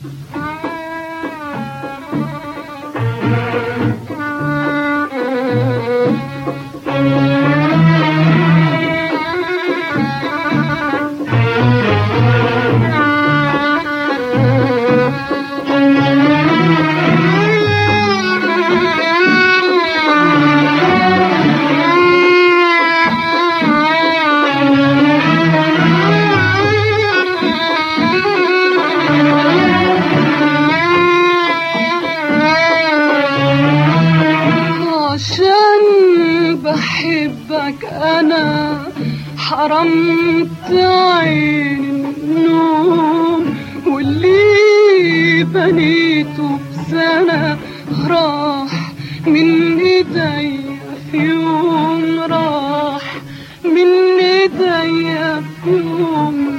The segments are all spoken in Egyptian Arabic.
عشان بحبك انا حرمت عين النوم واللي بنيته بسنة راح من ايديا في يوم راح من ايديا في يوم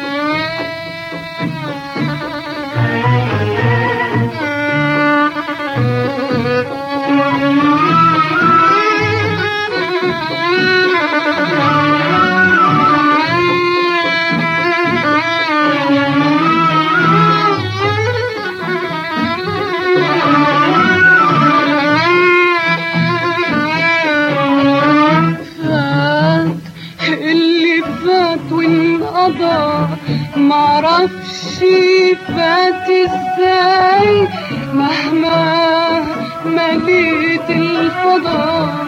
فات اللي فات وانقضى معرفش فات ازاي مهما مليت الفضاء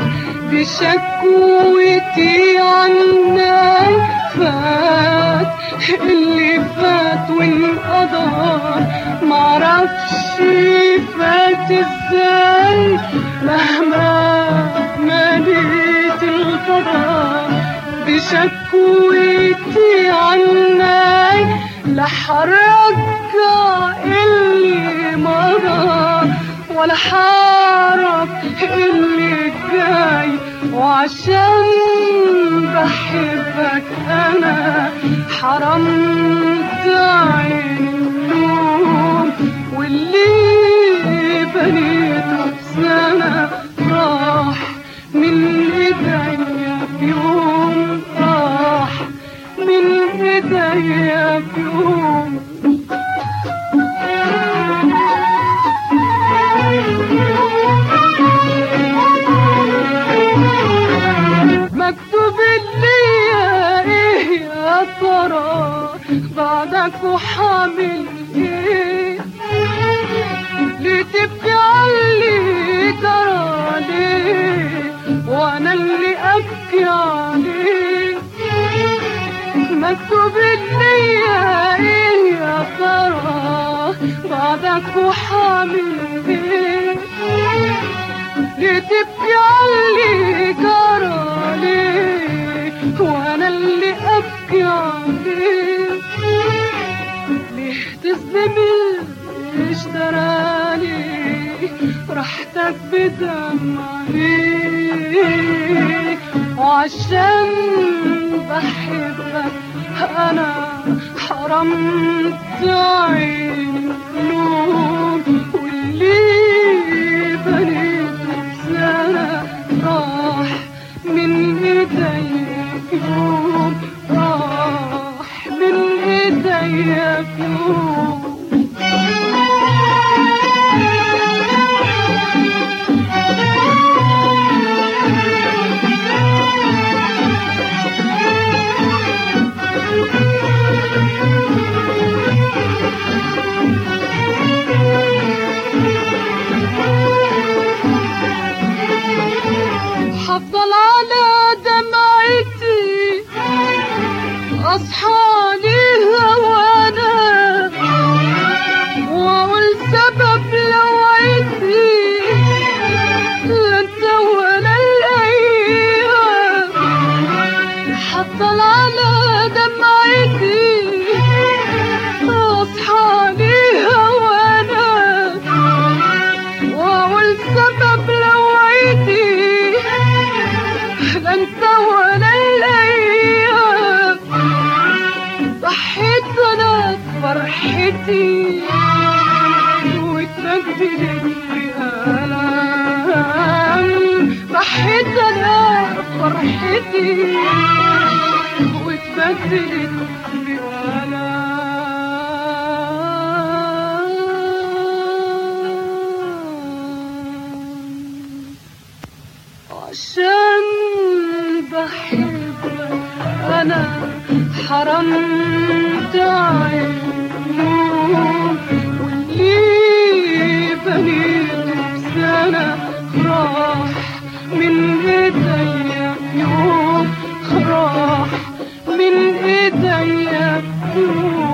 بشكوتي عناي فات اللي فات وانقضى معرفش فات ازاي مهما مليت الفضاء بشكوتي عناي لحرجع اللي مضى ولا حعرف اللي جاي وعشان بحبك انا حرمت عين النوم واللي بنيته بسنة راح من ايديا في يوم راح من ايديا في يوم مكتوب لي ايه يا ترى بعدك وحامل ايه ليه تبكي علي ترى ليه وانا اللي ابكي عليه مكتوب لي ايه يا ترى بعدك وحامل ايه ليه تبكي علي جرى ليه وانا اللي ابكي عليه ليه تظلم اللي اشتراني راحتك بدمعي وعشان بحبك انا حرمت عين النوم واللي بنيته بسنة راح من ايديا في يوم راح من ايديا في يوم حفضل على دمعتي اصحى عليها وانا واقول سبب لوعتي لا انت ولا الايام حفضل على دمعتي اصحى عليها وانا واقول سبب لوعتي لا انت ولا الايام ضحيت انا فرحتي واتبدلت بألم ضحيت انا فرحتي واتبدلت بألم سنة حرمت عينه واللي بنيته بسنة راح من ايديا يوم راح من ايديا يوم